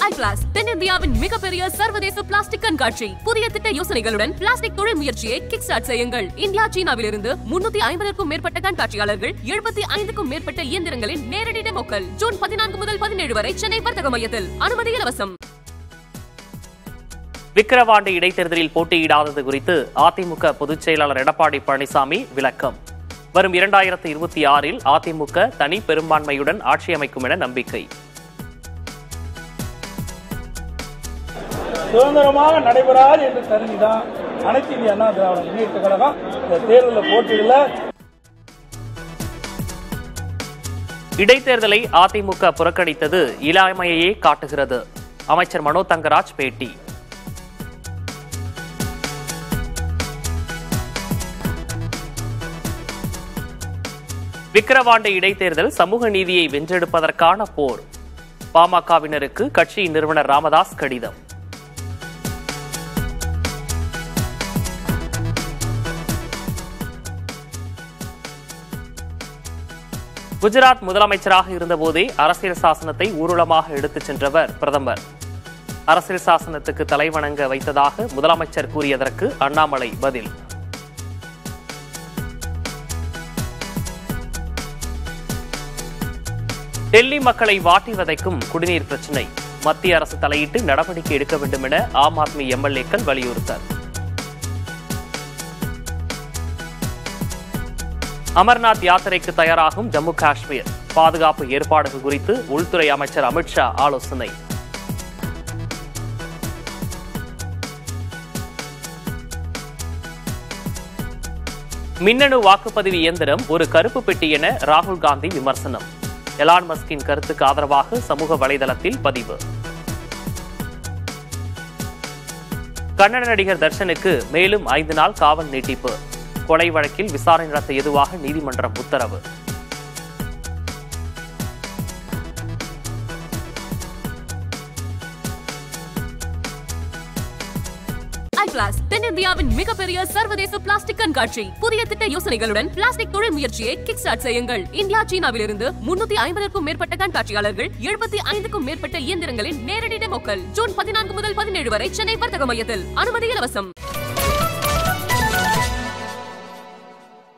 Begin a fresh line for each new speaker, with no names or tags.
ஐபிளாஸ் தென்னிந்தியாவின் மிகப்பெரிய சர்வதேச பிளாஸ்டிக் கண்காட்சி புதிய திட்ட யோசனைகளுடன் பிளாஸ்டிக் தொழில் முயற்சியை கிக் ஸ்டார்ட் செய்யுங்கள் இந்தியா சீனாவிலிருந்து முன்னூத்தி ஐம்பதற்கும் மேற்பட்ட கண்காட்சியாளர்கள் எழுபத்தி ஐந்துக்கும் மேற்பட்ட இயந்திரங்களின் நேரடி டெமோக்கள் ஜூன் பதினான்கு முதல் பதினேழு வரை சென்னை வர்த்தக மையத்தில் அனுமதி இலவசம்
விக்கிரவாண்டி இடைத்தேர்தலில் போட்டியிடாதது குறித்து அதிமுக பொதுச் செயலாளர் எடப்பாடி பழனிசாமி விளக்கம் வரும் இரண்டாயிரத்து இருபத்தி ஆறில் அதிமுக தனி பெரும்பான்மையுடன் ஆட்சி அமைக்கும் என நம்பிக்கை
சுதந்திரமாக நடைபெறாது என்று கருதிதான் அனைத்து இந்திய அண்ணா திராவிட முன்னேற்ற கழகம் இந்த தேர்தலில் போட்டியிடல
இடைத்தேர்தலை அதிமுக புறக்கணித்தது இல்லாமையையே காட்டுகிறது அமைச்சர் மனோ தங்கராஜ் பேட்டி விக்கிரவாண்டி இடைத்தேர்தல் சமூக நீதியை வென்றெடுப்பதற்கான போர் பாமகவினருக்கு கட்சியின் நிறுவனர் ராமதாஸ் கடிதம் குஜராத் முதலமைச்சராக இருந்தபோதே அரசியல் சாசனத்தை ஊர்வலமாக எடுத்துச் சென்றவர் பிரதமர் அரசியல் சாசனத்துக்கு தலைவணங்க வைத்ததாக முதலமைச்சர் கூறியதற்கு அண்ணாமலை பதில் டெல்லி மக்களை வாட்டி வதைக்கும் குடிநீர் பிரச்சினை மத்திய அரசு தலையிட்டு நடவடிக்கை எடுக்க வேண்டும் என ஆம் ஆத்மி எம்எல்ஏக்கள் வலியுறுத்தல் அமர்நாத் யாத்திரைக்கு தயாராகும் ஜம்மு காஷ்மீர் பாதுகாப்பு ஏற்பாடுகள் குறித்து உள்துறை அமைச்சர் அமித்ஷா ஆலோசனை மின்னணு வாக்குப்பதிவு இயந்திரம் ஒரு கருப்பு பெட்டி என ராகுல் காந்தி விமர்சனம் எலான் மஸ்கின் கருத்துக்கு ஆதரவாக சமூக வலைதளத்தில் பதிவு கன்னட நடிகர் தர்ஷனுக்கு மேலும் ஐந்து நாள் காவல் நீட்டிப்பு கொலை வழக்கில் விசாரணை நடத்த எதுவாக நீதிமன்றம் உத்தரவு
ஐபிளாஸ் தென்னிந்தியாவின் மிகப்பெரிய சர்வதேச பிளாஸ்டிக் கண்காட்சி புதிய திட்ட யோசனைகளுடன் பிளாஸ்டிக் தொழில் முயற்சியை கிக் ஸ்டார்ட் செய்யுங்கள் இந்தியா சீனாவிலிருந்து முன்னூத்தி ஐம்பதற்கும் மேற்பட்ட கண்காட்சியாளர்கள் எழுபத்தி ஐந்துக்கும் மேற்பட்ட இயந்திரங்களின் நேரடி டெமோக்கள் ஜூன் பதினான்கு முதல் பதினேழு வரை சென்னை வர்த்தக மையத்தில் அனுமதி இலவசம்